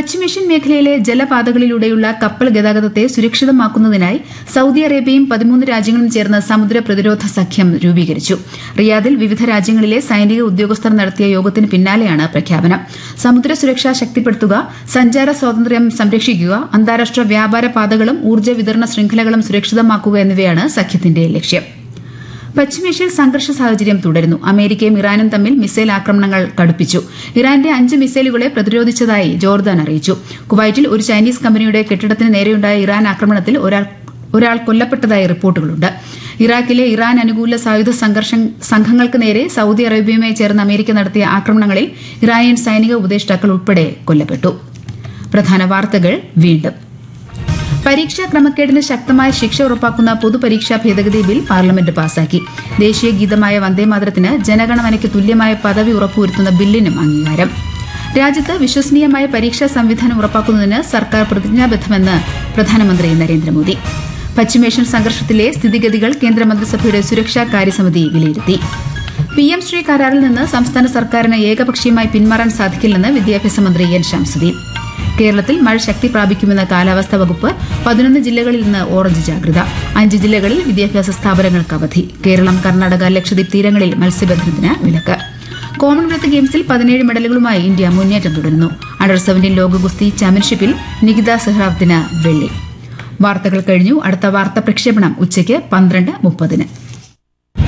പശ്ചിമേഷ്യൻ മേഖലയിലെ ജലപാതകളിലൂടെയുള്ള കപ്പൽ ഗതാഗതത്തെ സുരക്ഷിതമാക്കുന്നതിനായി സൌദി അറേബ്യയും പതിമൂന്ന് രാജ്യങ്ങളും ചേർന്ന് സമുദ്ര പ്രതിരോധ സഖ്യം രൂപീകരിച്ചു റിയാദിൽ വിവിധ രാജ്യങ്ങളിലെ സൈനിക ഉദ്യോഗസ്ഥർ നടത്തിയ യോഗത്തിന് പിന്നാലെയാണ് പ്രഖ്യാപനം സമുദ്ര സുരക്ഷ ശക്തിപ്പെടുത്തുക സഞ്ചാര സ്വാതന്ത്ര്യം സംരക്ഷിക്കുക അന്താരാഷ്ട്ര വ്യാപാര പാതകളും ഊർജ്ജ വിതരണ ശൃംഖലകളും സുരക്ഷിതമാക്കുക എന്നിവയാണ് സഖ്യത്തിന്റെ ലക്ഷ്യം പശ്ചിമേഷ്യയിൽ സംഘർഷ സാഹചര്യം തുടരുന്നു അമേരിക്കയും ഇറാനും തമ്മിൽ മിസൈൽ ആക്രമണങ്ങൾ കടുപ്പിച്ചു ഇറാന്റെ അഞ്ച് മിസൈലുകളെ പ്രതിരോധിച്ചതായി ജോർദാൻ അറിയിച്ചു കുവൈറ്റിൽ ഒരു ചൈനീസ് കമ്പനിയുടെ കെട്ടിടത്തിന് നേരെയുണ്ടായ ഇറാൻ ആക്രമണത്തിൽ ഒരാൾ ഒരാൾ കൊല്ലപ്പെട്ടതായി റിപ്പോർട്ടുകളുണ്ട് ഇറാഖിലെ ഇറാൻ അനുകൂല സായുധ സംഘർഷം സംഘങ്ങൾക്ക് നേരെ സൌദി അറേബ്യയുമായി ചേർന്ന് അമേരിക്ക നടത്തിയ ആക്രമണങ്ങളിൽ ഇറാനിയൻ സൈനിക ഉപദേഷ്ടാക്കൾ ഉൾപ്പെടെ കൊല്ലപ്പെട്ടു പ്രധാന വാർത്തകൾ വീണ്ടും പരീക്ഷാ ക്രമക്കേടിന് ശക്തമായ ശിക്ഷ ഉറപ്പാക്കുന്ന പൊതുപരീക്ഷാ ഭേദഗതി ബിൽ പാർലമെന്റ് പാസാക്കി ദേശീയ ഗീതമായ വന്ദേമാതരത്തിന് ജനഗണമനയ്ക്ക് തുല്യമായ പദവി ഉറപ്പുവരുത്തുന്ന ബില്ലിനും അംഗീകാരം രാജ്യത്ത് വിശ്വസനീയമായ പരീക്ഷാ സംവിധാനം ഉറപ്പാക്കുന്നതിന് സർക്കാർ പ്രതിജ്ഞാബദ്ധമെന്ന് പ്രധാനമന്ത്രി നരേന്ദ്രമോദി പശ്ചിമേഷ്യൻ സംഘർഷത്തിലെ സ്ഥിതിഗതികൾ കേന്ദ്രമന്ത്രിസഭയുടെ സുരക്ഷാ കാര്യസമിതി വിലയിരുത്തി പി എം ശ്രീ കരാറിൽ നിന്ന് സംസ്ഥാന സർക്കാരിന് ഏകപക്ഷീയമായി പിന്മാറാൻ സാധിക്കില്ലെന്ന് വിദ്യാഭ്യാസ മന്ത്രി എൻ ശംസുദ്ദീൻ കേരളത്തിൽ മഴ ശക്തി പ്രാപിക്കുമെന്ന കാലാവസ്ഥാ വകുപ്പ് പതിനൊന്ന് ജില്ലകളിൽ നിന്ന് ഓറഞ്ച് ജാഗ്രത അഞ്ച് ജില്ലകളിൽ വിദ്യാഭ്യാസ സ്ഥാപനങ്ങൾക്ക് അവധി കേരളം കർണാടക ലക്ഷദ്വീപ് തീരങ്ങളിൽ മത്സ്യബന്ധനത്തിന് വിലക്ക് കോമൺവെൽത്ത് ഗെയിംസിൽ പതിനേഴ് മെഡലുകളുമായി ഇന്ത്യ മുന്നേറ്റം തുടരുന്നു അണ്ടർ സെവന്റീൻ ലോക ഗുസ്തി ചാമ്പ്യൻഷിപ്പിൽ നികിത സെഹ്റാവത്തിന് വെള്ളി വാർത്തകൾ കഴിഞ്ഞു അടുത്ത വാർത്താ പ്രക്ഷേപണം ഉച്ചയ്ക്ക് പന്ത്രണ്ട് മുപ്പതിന്